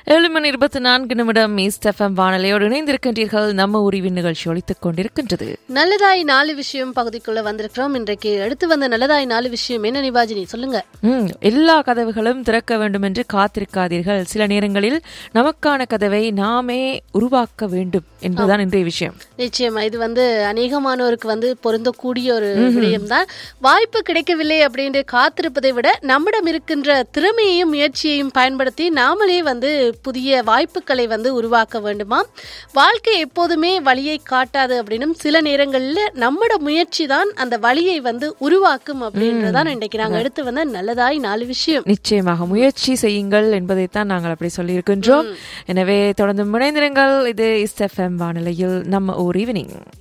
ஏழு மணி இருபத்தி நான்கு நிமிடம் ஈஸ்ட் எஃப்எம் வானொலியோடு இணைந்திருக்கின்றீர்கள் நம்ம உரிவின் நிகழ்ச்சி ஒழித்துக் கொண்டிருக்கின்றது நல்லதாய் நாலு விஷயம் பகுதிக்குள்ள வந்திருக்கிறோம் இன்றைக்கு எடுத்து வந்த நல்லதாய் நாலு விஷயம் என்ன நிபாஜினி சொல்லுங்க ம், எல்லா கதவுகளும் திறக்க வேண்டும் என்று காத்திருக்காதீர்கள் சில நேரங்களில் நமக்கான கதவை நாமே உருவாக்க வேண்டும் என்பதுதான் இன்றைய விஷயம் நிச்சயமா இது வந்து அநேகமானோருக்கு வந்து பொருந்தக்கூடிய ஒரு விடயம்தான் வாய்ப்பு கிடைக்கவில்லை அப்படின்னு காத்திருப்பதை விட நம்மிடம் இருக்கின்ற திறமையையும் முயற்சியையும் பயன்படுத்தி நாமளே வந்து புதிய வாய்ப்புகளை வந்து உருவாக்க வேண்டுமா வாழ்க்கை எப்போதுமே வழியை காட்டாது அப்படின்னும் சில நேரங்களில் நம்மட முயற்சி தான் அந்த வழியை வந்து உருவாக்கும் அப்படின்றதான் இன்றைக்கு நாங்க எடுத்து வந்த நல்லதாய் நாலு விஷயம் நிச்சயமாக முயற்சி செய்யுங்கள் என்பதைத்தான் நாங்கள் அப்படி சொல்லியிருக்கின்றோம் எனவே தொடர்ந்து முனைந்திருங்கள் இது இஸ்ட் எஃப்எம் வானொலியில் நம்ம ஊர் ஈவினிங்